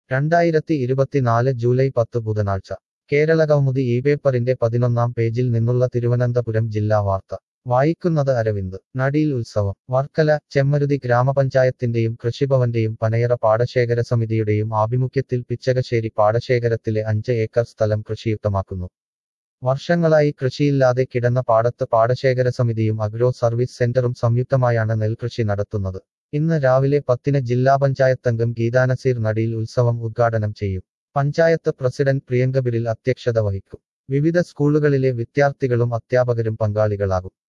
രണ്ടായിരത്തി ഇരുപത്തിനാല് ജൂലൈ പത്ത് ബുധനാഴ്ച കേരള കൗമുദി ഈ പേപ്പറിന്റെ പതിനൊന്നാം പേജിൽ നിന്നുള്ള തിരുവനന്തപുരം ജില്ലാ വാർത്ത വായിക്കുന്നത് അരവിന്ദ് നടിയിൽ ഉത്സവം വർക്കല ചെമ്മരുതി ഗ്രാമപഞ്ചായത്തിന്റെയും കൃഷിഭവന്റെയും പനയറ പാടശേഖര സമിതിയുടെയും ആഭിമുഖ്യത്തിൽ പിച്ചകശ്ശേരി പാടശേഖരത്തിലെ അഞ്ച് ഏക്കർ സ്ഥലം കൃഷിയുക്തമാക്കുന്നു വർഷങ്ങളായി കൃഷിയില്ലാതെ കിടന്ന പാടത്ത് പാടശേഖര സമിതിയും അഗ്രോ സർവീസ് സെന്ററും സംയുക്തമായാണ് നെൽകൃഷി നടത്തുന്നത് ഇന്ന് രാവിലെ പത്തിന് ജില്ലാ പഞ്ചായത്ത് അംഗം ഗീതാനസീർ നടിയിൽ ഉത്സവം ഉദ്ഘാടനം ചെയ്യും പഞ്ചായത്ത് പ്രസിഡന്റ് പ്രിയങ്ക ബിരിൽ അധ്യക്ഷത വഹിക്കും വിവിധ സ്കൂളുകളിലെ വിദ്യാർത്ഥികളും അധ്യാപകരും പങ്കാളികളാകും